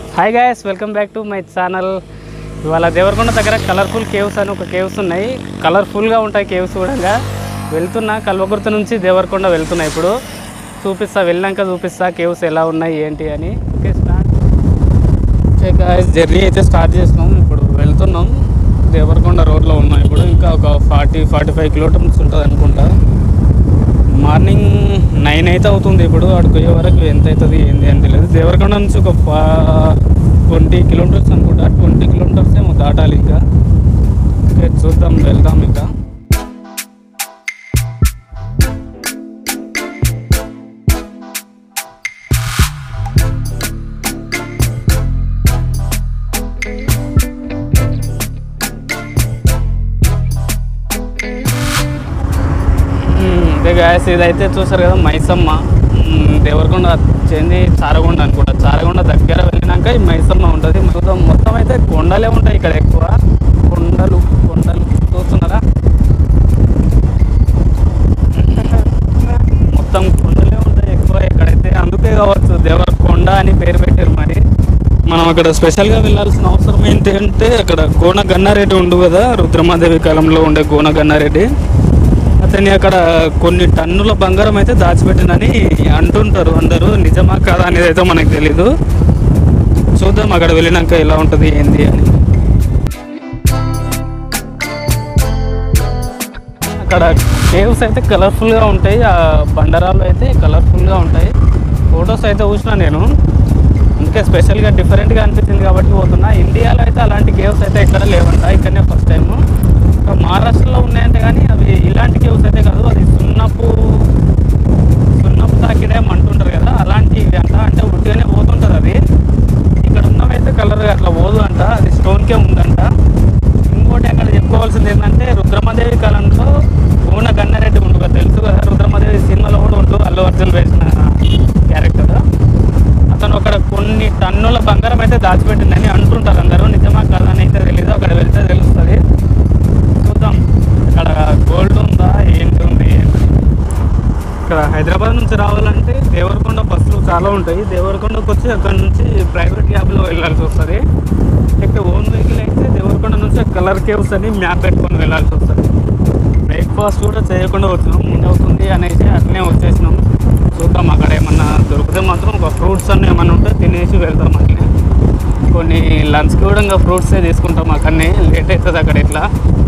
Hi guys welcome back to my channel ఇవాళ దేవరకొండ దగ్గర colourful caves అని ఒక కేవ్స్ ఉన్నాయి కలర్ఫుల్గా ఉంటాయి కేవ్స్ కూడా వెళ్తున్నా కల్వకుర్తి నుంచి దేవరకొండ వెళ్తున్నా ఇప్పుడు చూపిస్తా వెళ్ళాక చూపిస్తా కేవ్స్ ఎలా ఉన్నాయి ఏంటి అని okay start okay guys journey అయితే స్టార్ట్ చేసినాం ఇప్పుడు వెళ్తున్నాం దేవరకొండ రోడ్లో ఉన్నాం ఇప్పుడు ఇంకా ఒక ఫార్టీ ఫార్టీ ఫైవ్ కిలోమీటర్స్ ఉంటుంది అనుకుంటా మార్నింగ్ నైన్ అయితే అవుతుంది ఇప్పుడు అక్కడికి పోయే వరకు ఎంత అవుతుంది ఏంది అని తెలియదు దేవరకొండ నుంచి ఒక ట్వంటీ కిలోమీటర్స్ అనుకుంటా ట్వంటీ కిలోమీటర్స్ ఏమో దాటాలి ఇంకా ఓకే చూద్దాం వెళ్దాం ఇంకా మ్మ్. ఇదే గాయస్ ఇదైతే చూసారు కదా మైసమ్మ మ్మ్. దేవరకొండ చెంది చారగొండ అనుకుంటా చారగొండ దగ్గర వెళ్ళినాక ఈ మైసమ్మ ఉంటుంది మొత్తం మొత్తం అయితే కొండలే ఉంటాయి ఇక్కడ ఎక్కువ కొండలు కొండలు చూస్తున్నారా మొత్తం కొండలే ఉంటాయి ఎక్కువ ఇక్కడైతే అందుకే కావచ్చు దేవరకొండ అని పేరు పెట్టారు మరి మనం అక్కడ స్పెషల్గా వెళ్ళాల్సిన అవసరం ఏంటంటే అక్కడ గోన గన్నారెడ్డి ఉండు కదా రుద్రమాదేవి కాలంలో ఉండే గోన గన్నారెడ్డి అతని అక్కడ కొన్ని టన్నుల బంగారం అయితే దాచిపెట్టినని అంటుంటారు అందరూ నిజమా కాదా అనేది అయితే మనకు తెలీదు చూద్దాం అక్కడ వెళ్ళినాక ఎలా ఉంటుంది ఏంది అని అక్కడ కేవ్స్ అయితే కలర్ఫుల్గా ఉంటాయి ఆ బండరాలు అయితే కలర్ఫుల్గా ఉంటాయి ఫొటోస్ అయితే చూసిన నేను అందుకే స్పెషల్గా డిఫరెంట్గా అనిపించింది కాబట్టి పోతున్నా ఇండియాలో అయితే అలాంటి కేవ్స్ అయితే ఎక్కడ లేవంట ఇక్కడనే ఫస్ట్ టైము మహారాష్ట్రలో ఉన్నాయంటే కానీ అవి ఇలాంటి కేవ్స్ అయితే కాదు అది సున్నపు సున్నపు తాకిడేం అంటుంటారు కదా అలాంటివి అంట అంటే ఉట్టిగానే పోతుంటుంది అది ఇక్కడ ఉన్నవైతే కలర్ అట్లా పోదు అంట అది స్టోన్కే ఉందంట ఇంకోటి అక్కడ చెప్పుకోవాల్సింది ఏంటంటే రుద్రమదేవి కాలంలో పూన గన్నారెడ్డి ఉండు కదా తెలుసు కదా రుద్రమదేవి సినిమాలో కూడా ఉండు అల్లు అర్జున్ వేసిన క్యారెక్టర్ అతను అక్కడ కొన్ని టన్నుల బంగారం అయితే దాచిపెట్టిందని అంటుంటారు అందరూ నిజమా కాదా అని అయితే తెలియదు అక్కడ వెళ్తే తెలుస్తుంది చూద్దాం అక్కడ గోల్డ్ ఉందా ఏంటి ఉంది ఏంటి ఇక్కడ హైదరాబాద్ నుంచి రావాలంటే దేవరకొండ బస్సులు చాలా ఉంటాయి దేవరకొండకు వచ్చి అక్కడ నుంచి ప్రైవేట్ క్యాబ్లో వెళ్ళాల్సి వస్తుంది ఇక ఓన్ వెహికల్ అయితే దేవరకొండ నుంచి కలర్ కేవ్స్ అని మ్యాప్ పెట్టుకొని వెళ్ళాల్సి వస్తుంది బ్రేక్ఫాస్ట్ కూడా చేయకుండా వచ్చినాం ముందు అవుతుంది అనేసి అట్లనే వచ్చేసినాం చూద్దాం అక్కడ ఏమన్నా దొరికితే మాత్రం ఒక ఫ్రూట్స్ అన్నీ ఏమన్నా ఉంటే తినేసి వెళ్తాం అట్లనే కొన్ని లంచ్కి కూడా ఇంకా ఫ్రూట్సే తీసుకుంటాం అక్కడనే లేట్ అవుతుంది అక్కడ ఇట్లా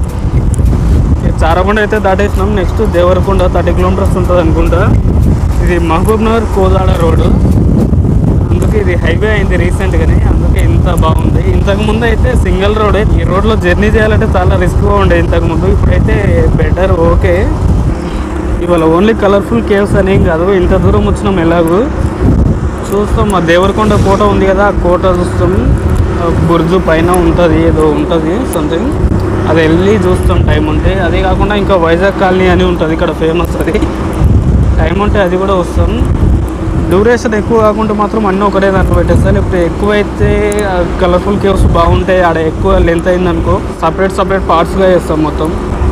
ఈ చారకొండ అయితే దాటేసినాం నెక్స్ట్ దేవరకొండ థర్టీ కిలోమీటర్స్ ఉంటుంది అనుకుంటా ఇది మహబూబ్ నగర్ కోదాడ రోడ్డు అందుకే ఇది హైవే అయింది రీసెంట్గానే అందుకే ఇంత బాగుంది ఇంతకు ముందు అయితే సింగిల్ రోడే ఈ రోడ్లో జర్నీ చేయాలంటే చాలా రిస్క్గా ఉండే ఇంతకు ముందు ఇప్పుడైతే బెటర్ ఓకే ఇవాళ ఓన్లీ కలర్ఫుల్ కేవ్స్ అని ఏం కాదు ఇంత దూరం వచ్చినాం ఎలాగూ చూస్తాం మా దేవరకొండ కోట ఉంది కదా ఆ కోట చూస్తాం ఆ బుర్జు పైన ఉంటుంది ఏదో ఉంటుంది సంథింగ్ అది వెళ్ళి చూస్తాం టైం ఉంటే అదే కాకుండా ఇంకా వైజాగ్ కాలనీ అని ఉంటుంది ఇక్కడ ఫేమస్ అది టైం ఉంటే అది కూడా వస్తాం డ్యూరేషన్ ఎక్కువ కాకుండా మాత్రం అన్నీ ఒకటే దాంట్లో పెట్టేస్తాను ఇప్పుడు ఎక్కువైతే కలర్ఫుల్ కేవ్స్ బాగుంటాయి ఆడ ఎక్కువ లెంత్ అయిందనుకో సపరేట్ సపరేట్ పార్ట్స్గా చేస్తాం మొత్తం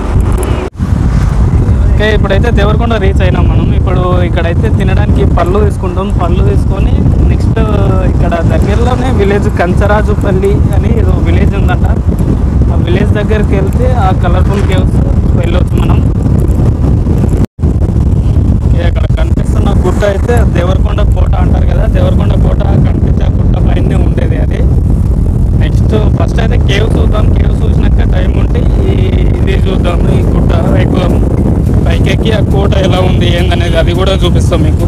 ఓకే ఇప్పుడైతే దేవరకొండ రీచ్ అయినాం మనం ఇప్పుడు ఇక్కడైతే తినడానికి పళ్ళు తీసుకుంటాం పళ్ళు తీసుకొని నెక్స్ట్ ఇక్కడ దగ్గరలోనే విలేజ్ కంచరాజుపల్లి అని ఏదో విలేజ్ ఉందంట ఆ విలేజ్ దగ్గరికి వెళ్తే ఆ కలర్ఫుల్ కేవ్స్ వెళ్ళొచ్చు మనం ఓకే, అక్కడ కనిపిస్తున్న గుట్ట అయితే దేవరకొండ కోట అంటారు కదా దేవరకొండ కోట కనిపించే గుట్ట పైనే ఉండేది అది నెక్స్ట్ ఫస్ట్ అయితే కేవ్ చూద్దాం కేవ్ చూసినాక టైం ఉంటే ఈ ఇది చూద్దాం ఈ గుట్ట ఎక్కువ పైకెక్కి ఆ కోట ఎలా ఉంది ఏందనేది అది కూడా చూపిస్తాం మీకు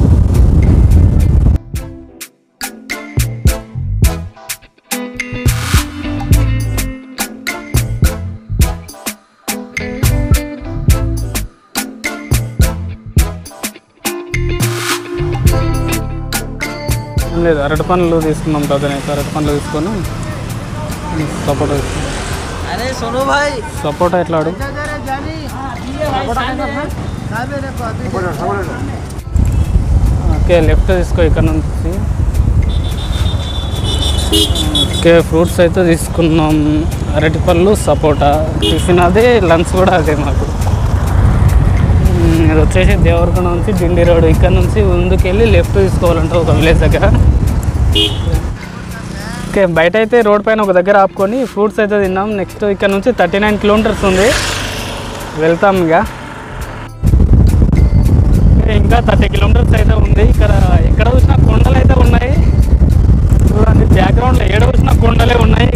ఏం లేదు అరటి పండ్లు తీసుకున్నాం కదా అరటి పండ్లు తీసుకొని సపోటా తీసుకున్నాం अरे सोनू भाई సపోటా ఎట్లా అడుగు ఓకే లెఫ్ట్ తీసుకో ఇక్కడ నుంచి ఓకే ఫ్రూట్స్ అయితే తీసుకున్నాం అరటిపళ్ళు సపోటా టిఫిన్ అదే లంచ్ కూడా అదే మాకు మ్మ్, ఇది వచ్చేసి దేవరకొండ నుంచి డిండి రోడ్ ఇక్కడ నుంచి ముందుకెళ్ళి లెఫ్ట్ తీసుకోవాలంటే ఒక విలేజ్ దగ్గర ఓకే బయట అయితే రోడ్ పైన ఒక దగ్గర ఆపుకొని ఫ్రూట్స్ అయితే తిన్నాం నెక్స్ట్ ఇక్కడ నుంచి థర్టీ నైన్ కిలోమీటర్స్ ఉంది వెళ్తాం ఇక ఇంకా థర్టీ కిలోమీటర్స్ అయితే ఉంది ఇక్కడ ఎక్కడ చూసినా కొండలు అయితే ఉన్నాయి చూడండి బ్యాక్గ్రౌండ్లో ఏడ చూసినా కొండలే ఉన్నాయి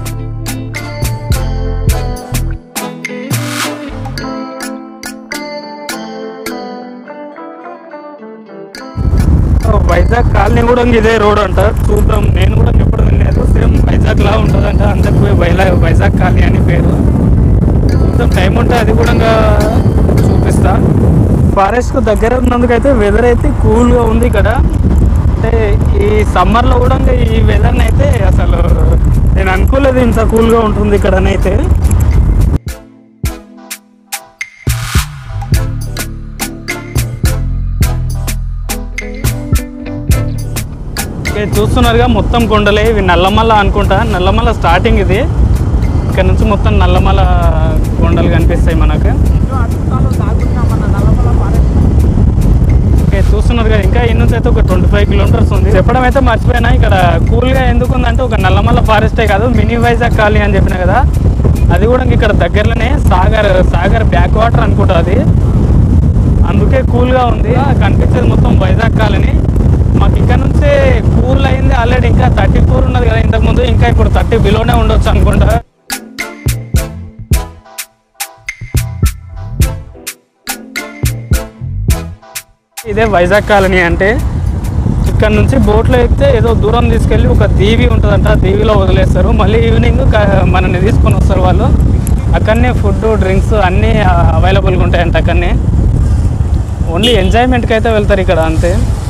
వైజాగ్ కాలనీ కూడా ఇదే రోడ్ అంట చూద్దాం నేను కూడా ఎప్పుడు వెళ్ళలేదు సేమ్ వైజాగ్ లా ఉంటుంది అంట అందుకు వైజాగ్ వైజాగ్ కాలనీ అని పేరు చూద్దాం టైం ఉంటే అది కూడా చూపిస్తా ఫారెస్ట్ దగ్గర ఉన్నందుకైతే వెదర్ అయితే కూల్గా ఉంది ఇక్కడ అంటే ఈ సమ్మర్లో కూడా ఈ వెదర్ని అయితే అసలు నేను అనుకోలేదు ఇంత కూల్గా ఉంటుంది ఇక్కడనైతే ఓకే చూస్తున్నారుగా మొత్తం కొండలే ఇవి నల్లమల్ల అనుకుంటా నల్లమల్ల స్టార్టింగ్ ఇది ఇక్కడ నుంచి మొత్తం నల్లమల్ల కొండలు కనిపిస్తాయి మనకు ఓకే చూస్తున్నారు కదా ఇంకా ఈ నుంచి అయితే ఒక ట్వంటీ ఫైవ్ కిలోమీటర్స్ ఉంది చెప్పడం అయితే మర్చిపోయినా ఇక్కడ కూల్గా ఎందుకు ఉందంటే ఒక నల్లమల్ల ఫారెస్టే కాదు మినీ వైజాగ్ కాలనీ అని చెప్పిన కదా అది కూడా ఇక్కడ దగ్గరలోనే సాగర్ సాగర్ బ్యాక్ వాటర్ అనుకుంటా అది అందుకే కూల్గా ఉంది కనిపించేది మొత్తం వైజాగ్ కాలనీ మాకు ఇక్కడ నుంచే కూల్ అయింది ఆల్రెడీ ఇంకా థర్టీ ఫోర్ ఉన్నది కదా ఇంతకుముందు ఇంకా ఇప్పుడు థర్టీ బిలోనే ఉండొచ్చు అనుకుంటా ఇదే వైజాగ్ కాలనీ అంటే ఇక్కడ నుంచి బోట్లో ఎక్కితే ఏదో దూరం తీసుకెళ్ళి ఒక దీవి ఉంటుందంట ఆ దీవిలో వదిలేస్తారు మళ్ళీ ఈవినింగ్ క- మనల్ని తీసుకొని వస్తారు వాళ్ళు అక్కడనే ఫుడ్ డ్రింక్స్ అన్నీ అవైలబుల్గా ఉంటాయంట అక్కడనే ఓన్లీ ఎంజాయ్మెంట్కి అయితే వెళ్తారు ఇక్కడ అంతే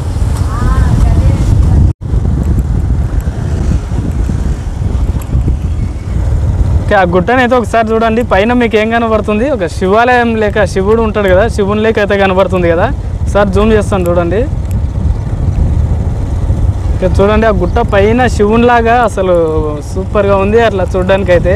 ఓకే, ఆ గుట్టని అయితే ఒకసారి చూడండి పైన మీకు ఏం కనబడుతుంది ఒక శివాలయం లేక శివుడు ఉంటాడు కదా శివుని లేక అయితే కనబడుతుంది కదా సార్ జూమ్ చేస్తాను చూడండి ఇక్కడ చూడండి ఆ గుట్ట పైన శివునిలాగా అసలు సూపర్గా ఉంది అట్లా చూడడానికి అయితే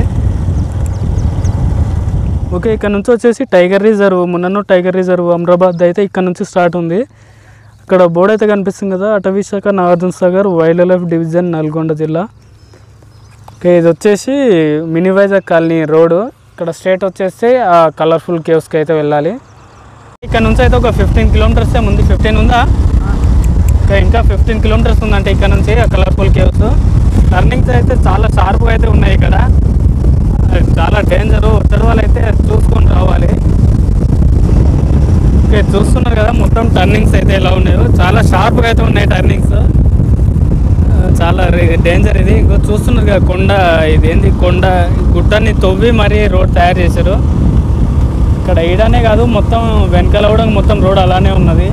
ఓకే ఇక్కడ నుంచి వచ్చేసి టైగర్ రిజర్వ్ మున్నను టైగర్ రిజర్వ్ అమరాబాద్ అయితే ఇక్కడ నుంచి స్టార్ట్ ఉంది ఇక్కడ బోర్డు అయితే కనిపిస్తుంది కదా అటవీ శాఖ Nagarjuna Sagar wildlife division Nalgonda జిల్లా ఓకే ఇది వచ్చేసి మినీ వైజాగ్ కాలనీ రోడ్ ఇక్కడ స్ట్రేట్ వచ్చేసి ఆ కలర్ఫుల్ కేవ్స్కి అయితే వెళ్ళాలి ఇక్కడ నుంచి అయితే ఒక ఫిఫ్టీన్ కిలోమీటర్స్ ఉంది ఫిఫ్టీన్ ఉందా ఇంకా ఇంకా ఫిఫ్టీన్ కిలోమీటర్స్ ఉందంటే ఇక్కడ నుంచి ఆ కలర్ఫుల్ కేవ్స్ టర్నింగ్స్ అయితే చాలా షార్ప్గా అయితే ఉన్నాయి ఇక్కడ అది చాలా డేంజర్ వచ్చే వాళ్ళు అయితే చూసుకొని రావాలి ఓకే చూస్తున్నారు కదా మొత్తం టర్నింగ్స్ అయితే ఎలా ఉన్నాయో చాలా షార్ప్గా అయితే ఉన్నాయి టర్నింగ్స్ చాలా డేంజర్ ఇది ఇంకో చూస్తున్నారు కదా కొండ ఇదేంది కొండ గుట్టని తవ్వి మరీ రోడ్ తయారు చేశారు ఇక్కడ ఈడనే కాదు మొత్తం వెనకాల కూడా మొత్తం రోడ్ అలానే ఉన్నది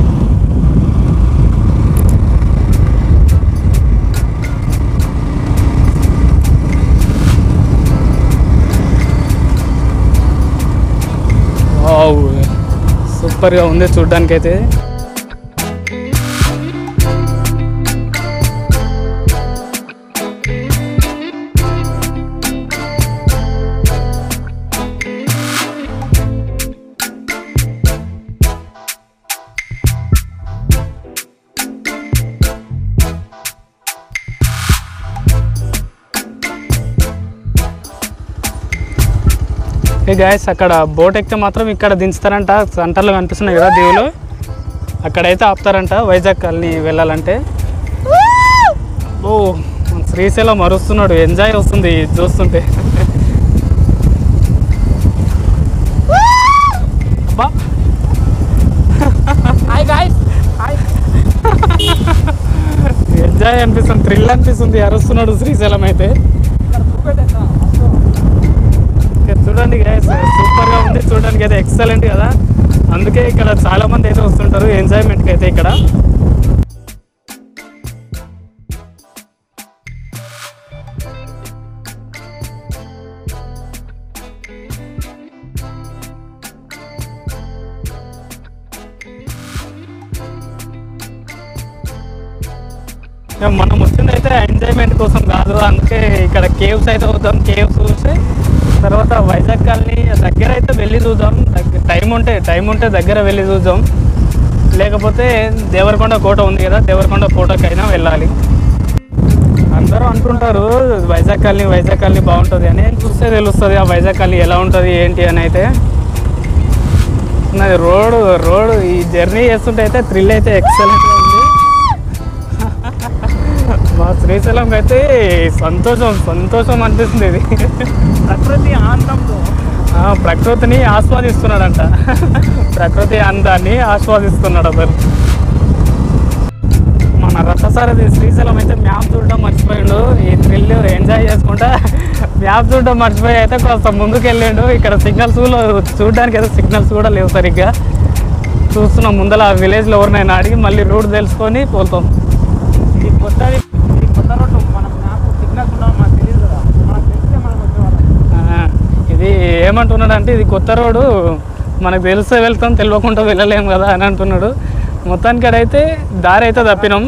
వావ్ సూపర్గా ఉంది చూడ్డానికి అయితే ఏ గాయస్ అక్కడ బోట్ ఎక్కితే మాత్రం ఇక్కడ దించుతారంట సెంటర్లో కనిపిస్తున్నాయి కదా దీవులు అక్కడైతే ఆపుతారంట వైజాగ్ కాలనీ వెళ్ళాలంటే ఓ మన శ్రీశైలం మరుస్తున్నాడు ఎంజాయ్ వస్తుంది ఇది చూస్తుంటే అబ్బా హాయ్ గాయ్స్ హాయ్ ఎంజాయ్ అనిపిస్తుంది థ్రిల్ అనిపిస్తుంది అరుస్తున్నాడు శ్రీశైలం అయితే ఇక్కడ చూడండి గైస్ సూపర్ గా ఉంది చూడడానికి అయితే ఎక్సలెంట్ కదా అందుకే ఇక్కడ చాలా మంది అయితే వస్తుంటారు ఎంజాయ్మెంట్కి అయితే ఇక్కడ ఇక మనం వచ్చిందైతే ఎంజాయ్మెంట్ కోసం కాదు అందుకే ఇక్కడ కేవ్స్ అయితే అవుతాం కేవ్స్ చూసి తర్వాత వైజాగ్ కాలనీ దగ్గర అయితే వెళ్ళి చూద్దాం టైం ఉంటే టైం ఉంటే దగ్గర వెళ్ళి చూద్దాం లేకపోతే దేవరకొండ కోట ఉంది కదా దేవరకొండ కోటకైనా వెళ్ళాలి అందరూ అనుకుంటారు వైజాగ్ కాలనీ వైజాగ్ కాలనీ బాగుంటుంది అని చూస్తే తెలుస్తుంది ఆ వైజాగ్ కాలనీ ఎలా ఉంటుంది ఏంటి అని అయితే నాది రోడ్ రోడ్ ఈ జర్నీ చేస్తుంటే అయితే థ్రిల్ అయితే ఎక్సలెంట్గా ఉంది మా శ్రీశైలం అయితే సంతోషం సంతోషం అనిపిస్తుంది ఇది ప్రకృతి ఆనందంతో ఆ, ప్రకృతిని ఆస్వాదిస్తున్నాడంట ప్రకృతి అందాన్ని ఆస్వాదిస్తున్నాడు అతను మన రథసారథి శ్రీశైలం అయితే మ్యాప్ చూడడం మర్చిపోయిండు ఈ థ్రిల్ ఎంజాయ్ చేసుకుంటా మ్యాప్ చూడడం మర్చిపోయి అయితే కొంత ముందుకు వెళ్ళిండు ఇక్కడ సిగ్నల్స్ చూడడానికి అయితే సిగ్నల్స్ కూడా లేవు సరిగ్గా చూస్తున్నాం ముందర ఆ విలేజ్లో ఎవరినైనా అడిగి మళ్ళీ రూట్ తెలుసుకొని పోతాం ఇది కొత్త ఇది కొత్త రోడ్డు మనం నాకు సిగ్నల్స్ ఉన్నాం మనకు తెలియదు కదా మనకు తెలిస్తే మనం వచ్చేవాళ్ళం ఆ, ఇది ఏమంటున్నాడు అంటే ఇది కొత్త రోడ్డు మనకు తెలిస్తే వెళ్తాం తెలియకుండా వెళ్ళలేము కదా అని అంటున్నాడు మొత్తానికి అయితే దారి అయితే తప్పినాం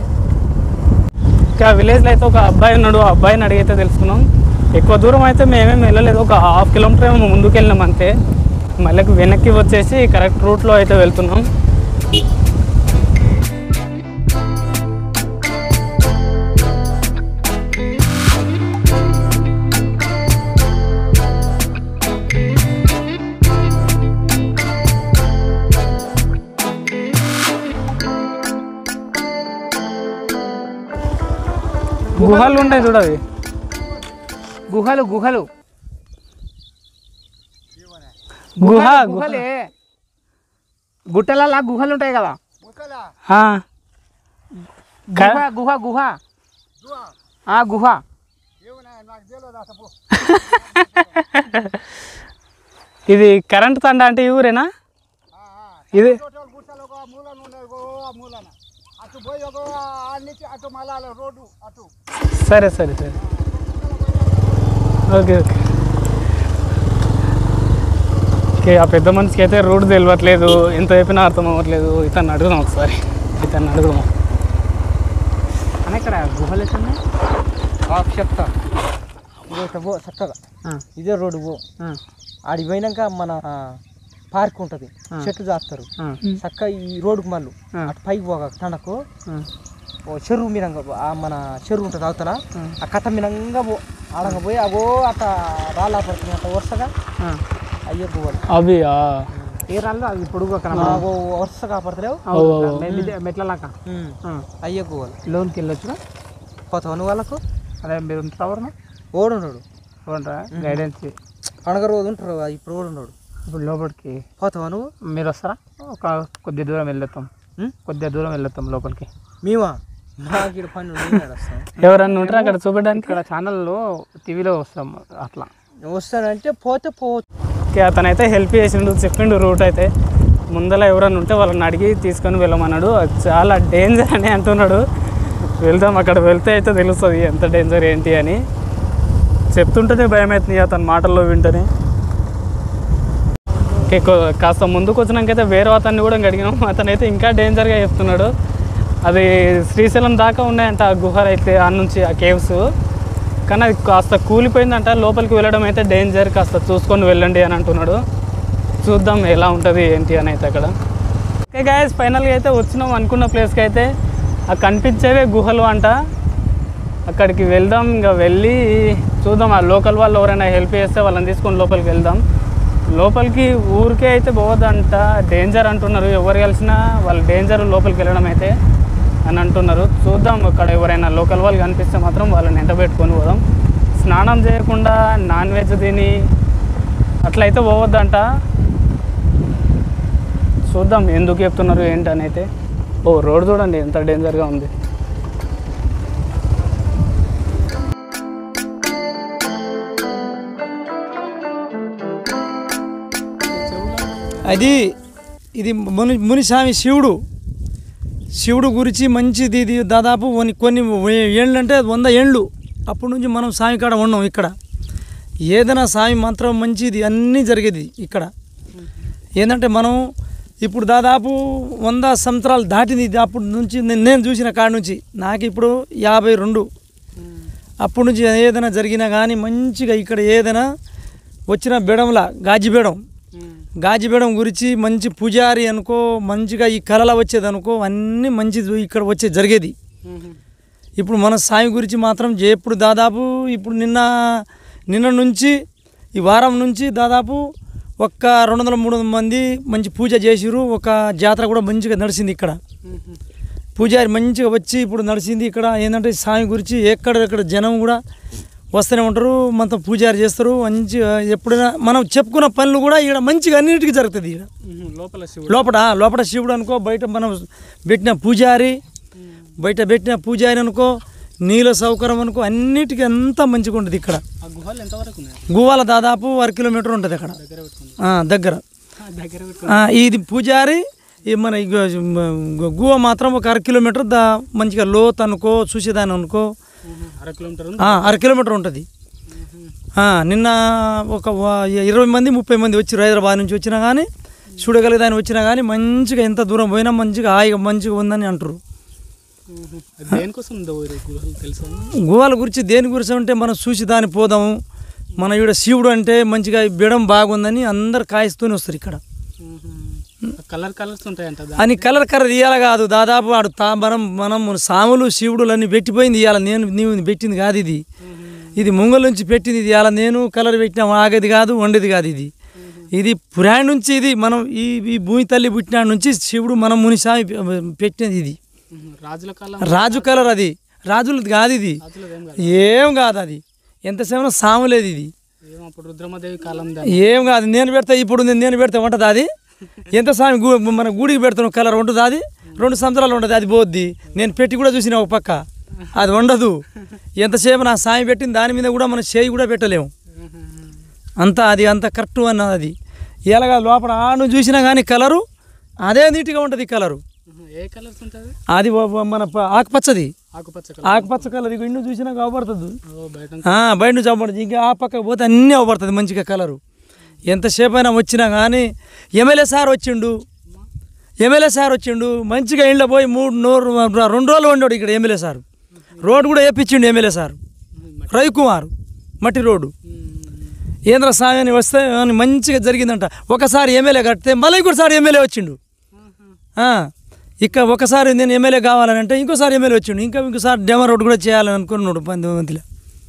ఇంకా విలేజ్లో అయితే ఒక అబ్బాయి ఉన్నాడు ఆ అబ్బాయిని అడిగితే తెలుసుకున్నాం ఎక్కువ దూరం అయితే మేమేం వెళ్ళలేదు ఒక హాఫ్ కిలోమీటర్ ఏమో ముందుకు వెళ్ళినాం అంతే మళ్ళీ వెనక్కి వచ్చేసి కరెక్ట్ రూట్లో అయితే వెళ్తున్నాం గుహలు ఉంటాయి చూడవి గుహలు గుహలు గుహ గుహ గుహలే గుట్టలలో గుహలు ఉంటాయి కదా ఆ. గుహ గుహ గుహ ఆ గుహ ఇది కరెంట్ తండ అంటే ఈ ఊరేనా ఇది సరే సరే సరే ఓకే ఓకే ఓకే ఆ పెద్ద మనిషికి అయితే రూట్ తెలియట్లేదు ఎంత చెప్పినా అర్థం అవ్వట్లేదు ఇతన్ని అడుగుదాం ఒకసారి ఇతన్ని అడుగుదాం అని ఇక్కడ గుహలు ఎట్లున్నాయి చెప్తా ఇగో ఇట్లా పో చక్కగా ఇదే రోడ్డు పో ఆడికి పోయినాక మన ఆ, పార్క్ ఉంటుంది చెట్లు చేస్తారు చక్క ఈ రోడ్డుకు మళ్ళీ అటు పైకి పోగా తనకు ఓ చెరువు మీనంగా పో. ఆ మన చెరువు ఉంటుంది అవతల ఆ కట్ట మీనంగా పో ఆడంగా పోయి అగో అట్ట రాళ్ళ పడుతుంది అట్ట వరుసగా అయ్యో పోవాలి అవి ఆ. ఏ రాళ్ళు అవి పొడుగు అక్కడ అగో వరుసగా పడతలేవు మెట్లలాక అయ్యో పోవాలి లోన్కి వెళ్ళొచ్చుగా పోతావు నువ్వు వాళ్ళకు అదే మీరు ఉంటారు ఓడున్నాడు చూడరా గైడెన్స్ పండగ రోజు ఉంటారు ఇప్పుడు ఓడున్నాడు ఇప్పుడు లోపలికి పోతావా నువ్వు మీరు వస్తారా ఒక కొద్ది దూరం వెళ్ళొస్తాం ఉం? కొద్దిగా దూరం వెళ్ళొస్తాం లోపలికి మేమా మాకు ఇక్కడ పని ఉంది, మేము ఏడ వస్తాం ఎవరన్నా ఉంటారా అక్కడ చూపెట్టడానికి ఇక్కడ ఛానల్లో టీవీలో వస్తాం అట్లా వస్తానంటే పోతే పోవచ్చు ఓకే అతనైతే హెల్ప్ చేసిండు చెప్పిండు రూట్ అయితే ముందర ఎవరన్నా ఉంటే వాళ్ళని అడిగి తీసుకొని వెళ్ళమన్నాడు అది చాలా డేంజర్ అని అంటున్నాడు వెళ్దాం అక్కడ వెళ్తే అయితే తెలుస్తుంది ఎంత డేంజర్ ఏంటి అని చెప్తుంటేనే భయం అవుతుంది అతని మాటల్లో వింటేనే ఓకే కొ- కాస్త ముందుకు వచ్చినాకైతే వేరే అతన్ని కూడా అడిగినాం అతనైతే ఇంకా డేంజర్గా చెప్తున్నాడు అది శ్రీశైలం దాకా ఉన్నాయంట ఆ గుహలు అయితే ఆ నుంచి ఆ కేవ్స్ కానీ అది కాస్త కూలిపోయిందంట లోపలికి వెళ్ళడం అయితే డేంజర్ కాస్త చూసుకొని వెళ్ళండి అని అంటున్నాడు చూద్దాం ఎలా ఉంటుంది ఏంటి అని అయితే అక్కడ ఓకే గాయస్ ఫైనల్గా అయితే వచ్చినాం అనుకున్న ప్లేస్కి అయితే ఆ కనిపించేవే గుహలు అంట అక్కడికి వెళ్దాం ఇంకా వెళ్ళి చూద్దాం ఆ లోకల్ వాళ్ళు ఎవరైనా హెల్ప్ చేస్తే వాళ్ళని తీసుకొని లోపలికి వెళ్దాం లోపలికి ఊరికే అయితే పోవద్దంట డేంజర్ అంటున్నారు ఎవరు కలిసినా వాళ్ళు డేంజర్ లోపలికి వెళ్ళడం అయితే అని అంటున్నారు చూద్దాం అక్కడ ఎవరైనా లోకల్ వాళ్ళు కనిపిస్తే మాత్రం వాళ్ళని ఎంట పెట్టుకొని పోదాం స్నానం చేయకుండా నాన్ వెజ్ తిని అట్లయితే పోవద్దంట చూద్దాం ఎందుకు చెప్తున్నారు ఏంటి అని అయితే ఓ రోడ్ చూడండి ఎంత డేంజర్గా ఉంది అది ఇది ముని మునిస్వామి శివుడు శివుడు గురించి మంచిది ఇది దాదాపు కొన్ని కొన్ని ఏళ్ళు అంటే వంద ఏండ్లు అప్పటి నుంచి మనం స్వామి కాడ ఉన్నాం ఇక్కడ ఏదైనా స్వామి మంత్రం మంచిది అన్నీ జరిగేది ఇక్కడ ఏంటంటే మనం ఇప్పుడు దాదాపు వంద సంవత్సరాలు దాటింది ఇది అప్పటి నుంచి నేను నేను చూసిన కాడ నుంచి నాకు ఇప్పుడు యాభై రెండు అప్పటి నుంచి ఏదైనా జరిగినా కానీ మంచిగా ఇక్కడ ఏదైనా వచ్చిన బెడంలా గాజి బెడం గాజిబేడం గురించి మంచి పూజారి అనుకో మంచిగా ఈ కళల వచ్చేది అనుకో అన్నీ మంచి ఇక్కడ వచ్చే జరిగేది ఇప్పుడు మన స్వామి గురించి మాత్రం ఎప్పుడు దాదాపు ఇప్పుడు నిన్న నిన్న నుంచి ఈ వారం నుంచి దాదాపు ఒక్క రెండు వందల మూడు వందల మంది మంచి పూజ చేసిరు ఒక జాతర కూడా మంచిగా నడిచింది ఇక్కడ పూజారి మంచిగా వచ్చి ఇప్పుడు నడిచింది ఇక్కడ ఏంటంటే స్వామి గురించి ఎక్కడెక్కడ జనం కూడా వస్తూనే ఉంటారు మనతో పూజారి చేస్తారు మంచిగా ఎప్పుడైనా మనం చెప్పుకున్న పనులు కూడా ఇక్కడ మంచిగా అన్నిటికీ జరుగుతుంది ఇక్కడ లోపల శివుడు లోపల లోపల శివుడు అనుకో బయట మనం పెట్టిన పూజారి బయట పెట్టిన పూజారి అనుకో నీళ్ళ సౌకర్యం అనుకో అన్నిటికీ అంతా మంచిగా ఉంటుంది ఇక్కడ ఆ గుహలు ఎంతవరకు ఉన్నాయి గువ్వాల దాదాపు అర కిలోమీటర్ ఉంటుంది అక్కడ దగ్గర పెట్టుకుంది ఆ, దగ్గర దగ్గర ఆ, ఇది పూజారి ఈ మన ఈ గు- గు- గువ్వ మాత్రం ఒక అర కిలోమీటర్ దా మంచిగా లోత్ అనుకో చూసేదాన్ని అనుకో అర కిలోమీటర్ ఉంది ఆ, అర కిలోమీటర్ ఉంటుంది ఆ, నిన్న ఒక వ- ఇరవై మంది ముప్పై మంది వచ్చి హైదరాబాద్ నుంచి వచ్చినా కానీ చూడగలిగేదాన్ని వచ్చినా కానీ మంచిగా ఎంత దూరం పోయినా మంచిగా హాయిగా మంచిగా ఉందని అంటారు అది దేనికోసం ఉందో ఈ గుహలు తెలుసా గువ్వాల గురించి దేని గురించి అంటే మనం చూసి దాన్ని పోదాము మన ఈడ శివుడు అంటే మంచిగా ఈ బిడం బాగుందని అందరు కాయిస్తూనే వస్తారు ఇక్కడ కలర్ కలర్స్ ఉంటాయంట దా- అని కలర్ కలర్ ఇయ్యాల కాదు దాదాపు వాడు తా మనం మనం సాములు శివుడులు అన్ని పెట్టిపోయింది ఇవాళ నేను నీవు పెట్టింది కాదు ఇది ఇది ముంగల్ నుంచి పెట్టింది ఇది ఇవాళ నేను కలర్ పెట్టిన ఆగేది కాదు వండేది కాదు ఇది ఇది పురాణ నుంచి ఇది మనం ఈ ఈ భూమి తల్లి పుట్టిన నుంచి శివుడు మనం మునిసామి పెట్టినది ఇది మ్మ్. రాజుల కాలం రాజు కలర్ అది రాజులది కాదు ఇది రాజులది ఏం కాదు ఏం కాదు అది ఎంతసేపు సాములేదు ఇది ఏం అప్పుడు రుద్రమదేవి కాలం దా ఏం కాదు నేను పెడతా ఇప్పుడు ఉంది, నేను పెడితే ఉంటుంది అది ఎంత స్వామి గు మన గుడికి పెడతాను కలర్ ఉంటుంది అది రెండు సంవత్సరాలు ఉంటుంది అది పోద్ది నేను పెట్టి కూడా చూసిన ఒక పక్క అది ఉండదు ఎంతసేపు నా సామి పెట్టిన దాని మీద కూడా మనం చేయి కూడా పెట్టలేము అంతా అది అంత కరెక్ట్ అన్నది అది ఎలాగా లోపల ఆ నువ్వు చూసినా కానీ కలరు అదే నీట్గా ఉంటుంది కలరు మ్మ్. ఏ కలర్స్ ఉంటుంది అది ఓ- ఓ మన ప- ఆకుపచ్చది ఆకుపచ్చ కలర్ ఆకుపచ్చ కలర్ ఇక ఇన్ను చూసినా అవపడుతుంది ఓ బయట ఆ, బయట నుంచి అవపడుతుంది ఇంకా ఆ పక్కకు పోతే అన్నీ అవపడుతుంది మంచిగా కలరు ఎంతసేపు అయినా వచ్చినా కానీ ఎమ్మెల్యే సార్ వచ్చిండు ఎమ్మెల్యే సార్ వచ్చిండు మంచిగా ఇంట్లో పోయి మూడు నూరు రెండు రోజులు వండాడు ఇక్కడ ఎమ్మెల్యే సార్ రోడ్డు కూడా వేపించిండు ఎమ్మెల్యే సార్ రవికుమార్ మట్టి రోడ్డు ఏంద్ర స్వామి అని వస్తే అని మంచిగా జరిగిందంట ఒకసారి ఎమ్మెల్యే కడితే మళ్ళీ ఇంకోసారి ఎమ్మెల్యే వచ్చిండు ఆ, ఇక ఒకసారి నేను ఎమ్మెల్యే కావాలని అంటే ఇంకోసారి ఎమ్మెల్యే వచ్చిండు ఇంకా ఇంకోసారి డెమో రోడ్ కూడా చేయాలని అనుకున్నాడు పంతొమ్మిదిలో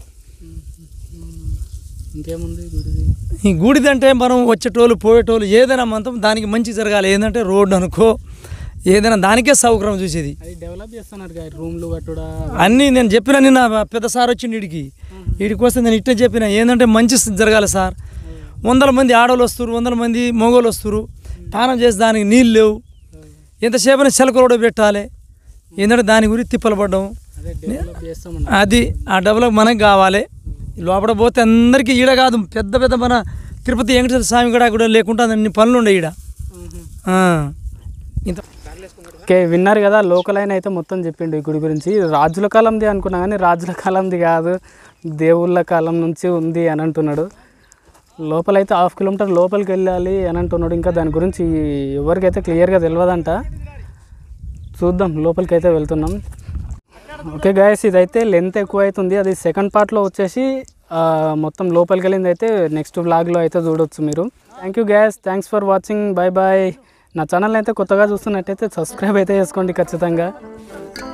ఇంకేముంది గుడిది ఈ గుడిది అంటే మనం వచ్చేటోళ్ళు పోయేటోళ్ళు ఏదైనా మంతం దానికి మంచి జరగాలి ఏంటంటే రోడ్డు అనుకో ఏదైనా దానికే సౌకర్యం చూసేది అది డెవలప్ చేస్తున్నారు కదా రూమ్లు కట్టుడా అన్నీ నేను చెప్పిన నిన్న పెద్ద సార్ వచ్చిండు వీడికి వీడికి వస్తే నేను ఇట్టే చెప్పిన ఏంటంటే మంచి జరగాలి సార్ వందల మంది ఆడవాళ్ళు వస్తారు వందల మంది మగవాళ్ళు వస్తారు స్నానం చేసి దానికి నీళ్ళు లేవు ఎంతసేపు చెలక రోడ్డు పెట్టాలి ఏంటంటే దాని గురించి తిప్పలు పడ్డాం అదే డెవలప్ చేస్తామన్న అది ఆ డెవలప్ మనకు కావాలి లోపల పోతే అందరికీ ఈడ కాదు పెద్ద పెద్ద మన తిరుపతి వెంకటేశ్వర స్వామి కూడా కూడా లేకుండా అన్ని పనులు ఉండే ఈడ ఆ. ఇంత ఓకే విన్నారు కదా లోకల్ అయిన అయితే మొత్తం చెప్పిండు ఈ గుడి గురించి రాజుల కాలంది అనుకున్నా కానీ రాజుల కాలంది కాదు దేవుళ్ళ కాలం నుంచి ఉంది అని అంటున్నాడు లోపలైతే హాఫ్ కిలోమీటర్ లోపలికి వెళ్ళాలి అని అంటున్నాడు ఇంకా దాని గురించి ఎవరికైతే క్లియర్గా తెలియదంట చూద్దాం లోపలికి అయితే వెళ్తున్నాం ఓకే గాయస్ ఇదైతే లెంత్ ఎక్కువ అవుతుంది అది సెకండ్ పార్ట్లో వచ్చేసి ఆ, మొత్తం లోపలికి వెళ్ళింది అయితే నెక్స్ట్ వ్లాగ్లో అయితే చూడొచ్చు మీరు thank you guys thanks for watching bye bye నా ఛానల్ అయితే కొత్తగా చూస్తున్నట్టయితే సబ్స్క్రైబ్ అయితే చేసుకోండి ఖచ్చితంగా